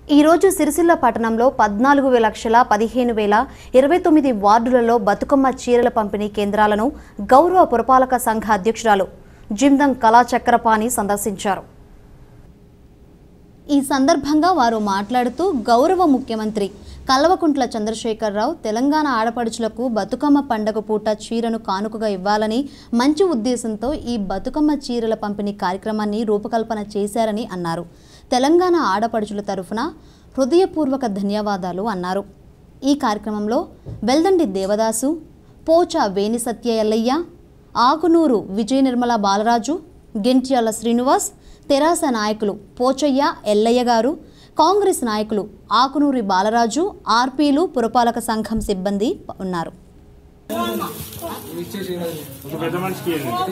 ఈరోజు సిరిసిల్ల పట్టణంలో పద్నాలుగు లక్షల పదిహేను వేల ఇరవై తొమ్మిది వార్డులలో బతుకమ్మ చీరల పంపిణీ కేంద్రాలను గౌరవ పురపాలక సంఘ అధ్యక్షురాలు జిమ్దం కళాచక్రపాణి సందర్శించారు ఈ సందర్భంగా వారు మాట్లాడుతూ గౌరవ ముఖ్యమంత్రి కల్వకుంట్ల చంద్రశేఖరరావు తెలంగాణ ఆడపడుచులకు బతుకమ్మ పండగ పూట చీరను కానుకగా ఇవ్వాలని మంచి ఉద్దేశంతో ఈ బతుకమ్మ చీరల పంపిణీ కార్యక్రమాన్ని రూపకల్పన చేశారని అన్నారు తెలంగాణ ఆడపడుచుల తరఫున హృదయపూర్వక ధన్యవాదాలు అన్నారు ఈ కార్యక్రమంలో వెల్దండి దేవదాసు పోచా వేణి సత్య ఎల్లయ్య ఆకునూరు విజయ నిర్మల బాలరాజు గెంట్యాల శ్రీనివాస్ తెరాస నాయకులు పోచయ్య ఎల్లయ్య గారు కాంగ్రెస్ నాయకులు ఆకునూరి బాలరాజు ఆర్పీలు పురపాలక సంఘం సిబ్బంది ఉన్నారు ఒక పెద్ద మనిషికి ఇవ్వండి.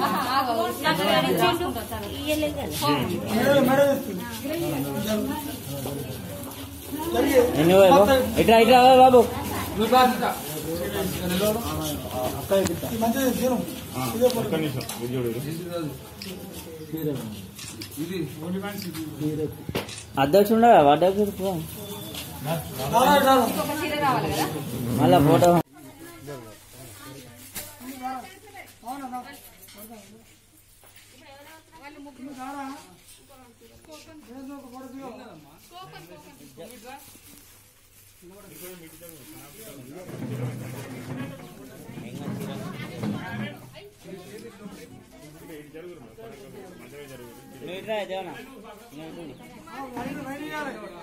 ఎన్ని బాబు ఇట్లా ఇట్లా రా బాబు ఆ, ఒక్క నిమిషం ఇది చూడు అధ్యక్షుడు అధ్యక్షుడు మళ్ళా ఫోటో నువ్వు ఇట్రా జగన్ నువ్వు ఇటు.